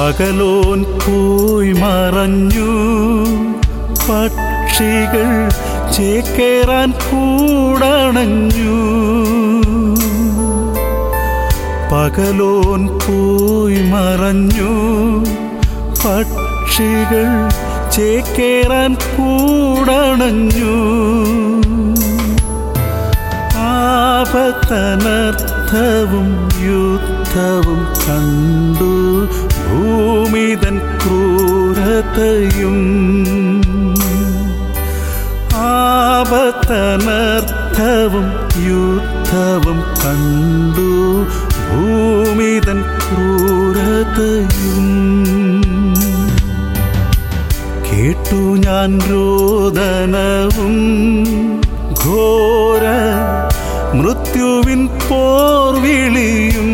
പകലോൻ പോയി മറഞ്ഞു പക്ഷികൾ ചേക്കേറാൻ കൂടണഞ്ഞു പകലോൻ പോയി മറഞ്ഞു പക്ഷികൾ ചേക്കേറാൻ കൂടണഞ്ഞു ആപത്തനർത്ഥവും യുദ്ധവും കണ്ടു ഭൂമിതൻ ക്രൂരതയും ആപത്തനർത്ഥവും യുദ്ധവും കണ്ടു ഭൂമിതൻ ക്രൂരതയും കേട്ടു ഞാൻ രോദനവും ഘോര മൃത്യുവിൻ പോർവിളിയും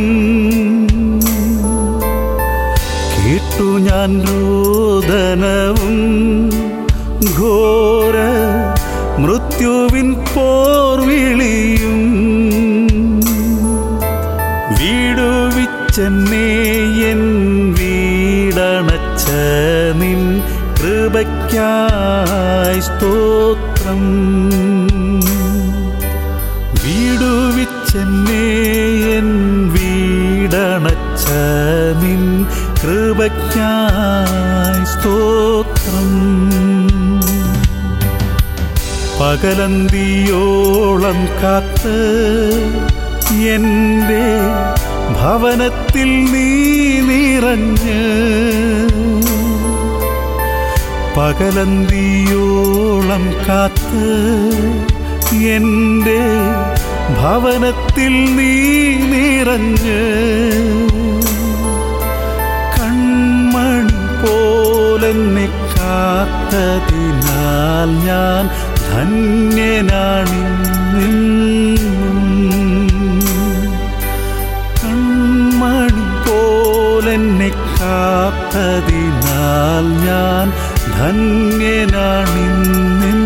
കേട്ടു ഞാൻ രോദനവും ഘോര മൃത്യുവിൻ പോർവിളിയും വീടുവിച്ചെന്നേ എൻ വീടണച്ച നിൻ കൃപയ്ക്കായി സ്തോത്രം വീടുവിച്ചെന്നേ എൻ വീടണച്ച നിൻ കൃപയ്ക്കായി സ്തോത്രം പകലന്തിയോളം കാത്ത് എൻ്റെ ഭവനത്തിൽ നീ നിറഞ്ഞ് പകലന്തിയോളം കാത്ത് എൻ്റെ ഭവനത്തിൽ നീ നിറഞ്ഞ് കൺമണി പോലെന്നെ കാത്തതിനാൽ ഞാൻ ധന്യനാണിന്നും കൺമണി പോലെന്നെ കാത്തതിനാൽ ഞാൻ ധന്യനാണിന്നും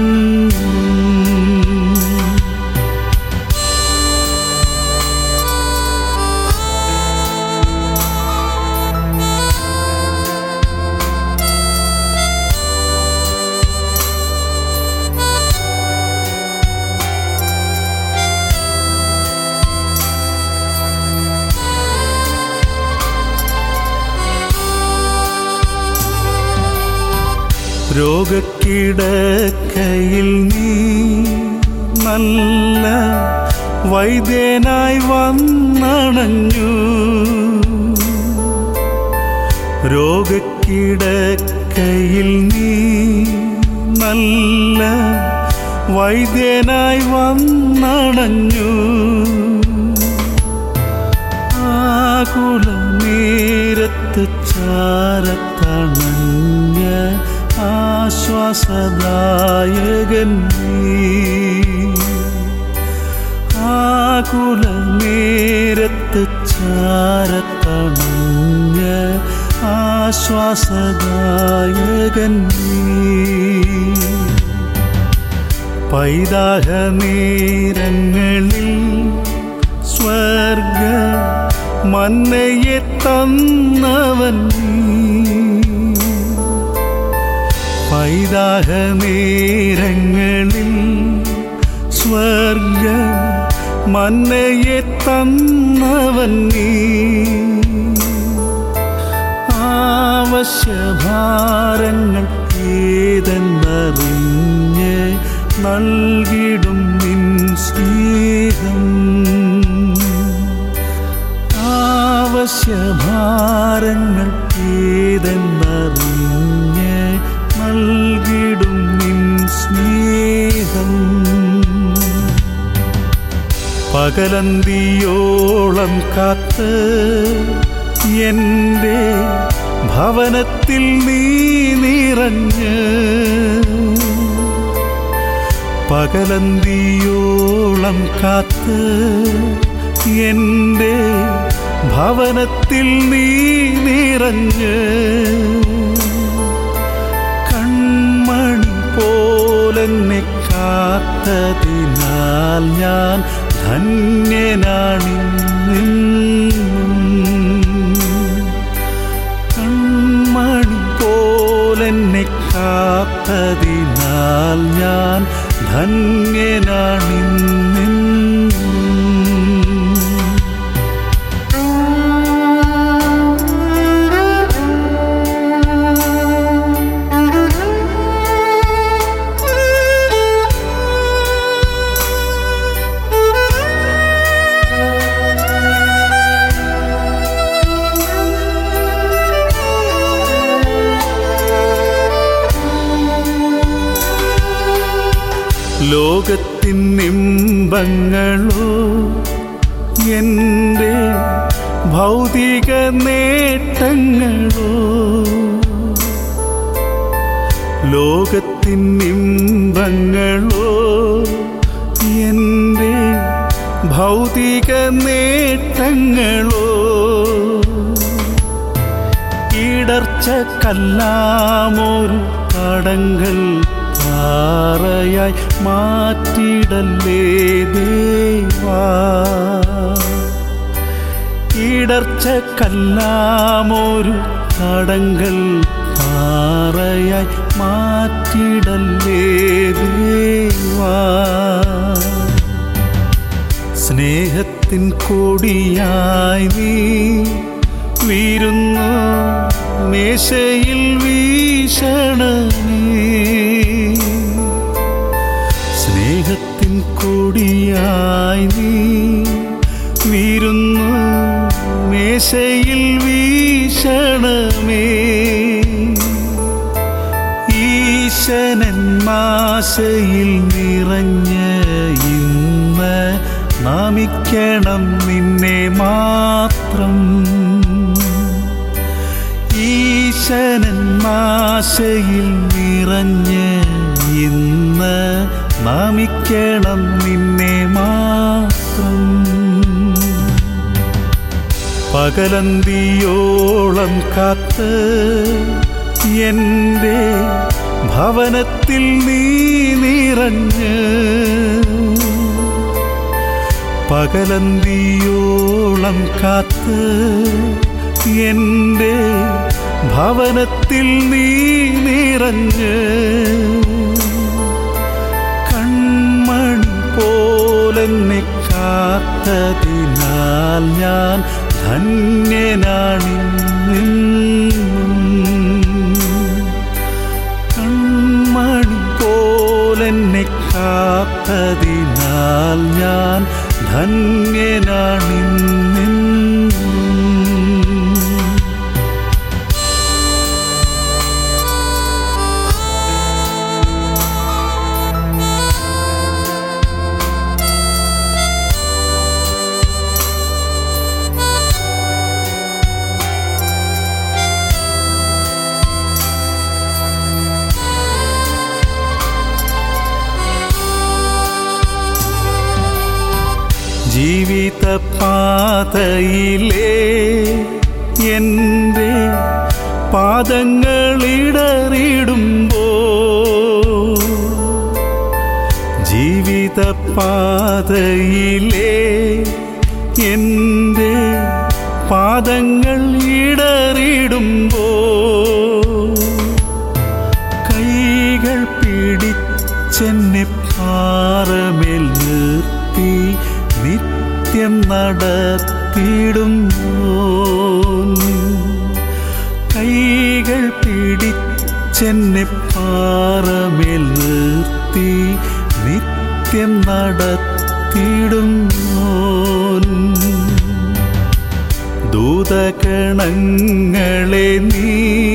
രോഗക്കിടക്കയിൽ നീ നല്ല വൈദ്യനായി വന്നണഞ്ഞു രോഗക്കിടക്കയിൽ നീ നല്ല വൈദ്യനായി വന്നണഞ്ഞു ആകുല നേരത്ത് ചാരത്തണഞ്ഞ ആശ്വാസദായകൻ നീ ആകുല നേരത്ത് ചാരത്തണഞ്ഞ ആശ്വാസദായകൻ നീ പൈതാഹ നേരങ്ങളിൽ സ്വർഗ മന്നയെ തന്നവൻ നീ പൈതാഹ നേരങ്ങളിൽ സ്വർഗ മന്നയെ തന്നവൻ നീ ആവശ്യഭാരങ്ങൾ ഏതെന്നറിഞ്ഞ് നൽകിടും നിൻ സ്നേഹം ആവശ്യഭാരങ്ങൾ ഏതെന്നറിഞ്ഞ് നൽകിടും നിൻ സ്നേഹം പകലന്തിയോളം കാത്ത് എൻ്റെ ഭവനത്തിൽ നീ നിറഞ്ഞ് പകലന്തിയോളം കാത്ത് എൻ്റെ ഭവനത്തിൽ നീ നിറഞ്ഞ് കൺമണി പോലെന്നെ കാത്തതിനാൽ ഞാൻ ധന്യനാണിന്നും കൺമണി കാത്തതിനാൽ ഞാൻ ധന്യനാണിന്നും ലോകത്തിൻ ഇമ്പങ്ങളോ എൻ്റെ ഭൗതിക നേട്ടങ്ങളോ ലോകത്തിൻ ഇമ്പങ്ങളോ എൻ്റെ ഭൗതിക നേട്ടങ്ങളോ ഇടർച്ച കല്ലാമൊരു തടങ്ങൾ പാറയായി മാറ്റിടല്ലേ ദേവാ ഇടർച്ച കല്ലാമൊരു തടങ്ങൾ പാറയായി മാറ്റിടല്ലേ ദേവാ സ്നേഹത്തിൻ കൊടിയായി നീ വീരുന്നു മേശയിൽ വീശണമേ സ്നേഹത്തിൻ കൊടിയായി നീ വീരുന്നു മേശയിൽ വീശണമേ ഈശനൻ മാശയിൽ നിറഞ്ഞ ഇന്ന് നാമിക്കണം നിന്നെ മാത്രം ഈശനൻ മാശയിൽ നിറഞ്ഞ ഇന്ന് നാമിക്കണം നിന്നെ മാത്രം പകലന്തിയോളം കാത്ത് എൻ്റെ ഭവനത്തിൽ നീ നിറഞ്ഞ് പകലന്തിയോളം കാത്ത് എൻ്റെ ഭവനത്തിൽ നീ നിറഞ്ഞ് കൺമണി പോലെന്നെ കാത്തതിനാൽ ഞാൻ ധന്യനാണിന്നും കൺമണി പോലെന്നെ കാത്തതിനാൽ ഞാൻ ധന്യനാണിന്നും ജീവിത പാതയിലേ എൻ്റെ പാദങ്ങളിടറിടുമ്പോ ജീവിത പാതയിലേ എൻ്റെ പാദങ്ങൾ ഇടറിടുമ്പോ കൈകൾ പിടിച്ചെന്നെ പാറമേൽ നിർത്തി നിത്യം നടത്തിടുന്നു കൈകൾ പിടിച്ചെന്നെ പാറമേൽ നിർത്തി നിത്യം നടത്തിടുന്നു ദൂതഗണങ്ങളെ നീ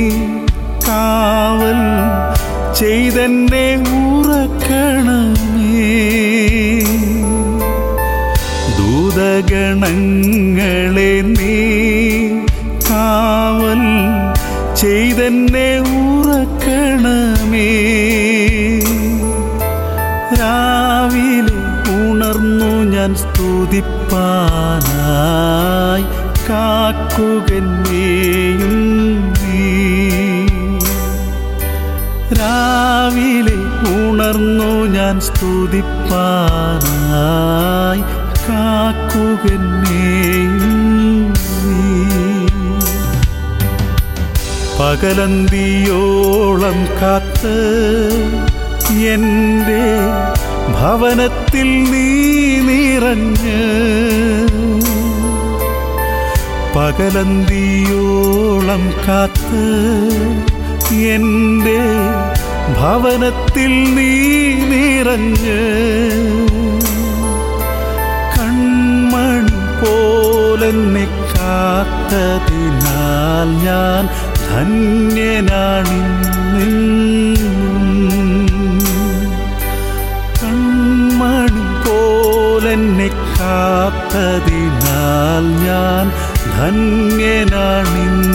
കാവൽ ചെയ്തെന്നെ ഉറക്കണമേ ദൂതഗണങ്ങളെ നീ കാവൽ ചെയ്തെന്നെ ഉറക്കണമേ രാവിലെ ഉണർന്നു ഞാൻ സ്തുതിപ്പാനായി കാക്കുകന്നെയും നീ രാവിലെ ഉണർന്നു ഞാൻ സ്തുതിപ്പാനായി കാക്കുകന്നെയും നീ പകലന്തിയോളം കാത്ത് എൻ്റെ ഭവനത്തിൽ നീ നിറഞ്ഞ് പകലന്തിയോളം കാത്ത് എൻ്റെ ഭവനത്തിൽ നീ നിറഞ്ഞ് കൺമണി പോലെന്നെ കാത്തതിനാൽ ഞാൻ ധന്യനാണിന്നും കൺമണി പോലെന്നെ കാത്തതിനാൽ ഞാൻ ധന്യനാണിന്നും